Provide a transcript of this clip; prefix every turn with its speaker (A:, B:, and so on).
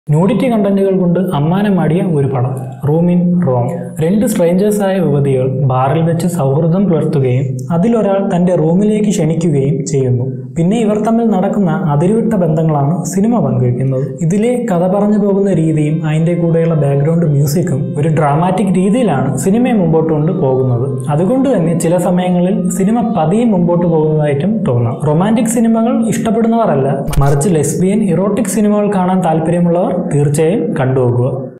A: nudity കണ്ടന്റുകൾ കൊണ്ട് അമ്മാനമാടിയ ഒരു പടം റൂമിൻ റോം രണ്ട് സ്ട്രേഞ്ചേഴ്സായ യുവതികൾ ബാറിൽ വെച്ച് സൗഹൃദം പുലർത്തുകയും അതിലൊരാൾ തന്റെ റൂമിലേക്ക് ക്ഷണിക്കുകയും ചെയ്യുന്നു പിന്നെ ഇവർ തമ്മിൽ നടക്കുന്ന അതിരുവിട്ട ബന്ധങ്ങളാണ് സിനിമ പങ്കുവെക്കുന്നത് ഇതിലെ കഥ പറഞ്ഞു പോകുന്ന രീതിയും അതിൻ്റെ കൂടെയുള്ള ബാക്ക്ഗ്രൗണ്ട് മ്യൂസിക്കും ഒരു ഡ്രാമാറ്റിക് രീതിയിലാണ് സിനിമയെ മുമ്പോട്ട് കൊണ്ട് പോകുന്നത് അതുകൊണ്ട് തന്നെ ചില സമയങ്ങളിൽ സിനിമ പതിയെ മുമ്പോട്ട് പോകുന്നതായിട്ടും തോന്നാം റൊമാൻറ്റിക് സിനിമകൾ ഇഷ്ടപ്പെടുന്നവരല്ല മറിച്ച് ലെസ്ബിയൻ ഇറോട്ടിക് സിനിമകൾ കാണാൻ താല്പര്യമുള്ളവർ തീർച്ചയായും കണ്ടുപോകുക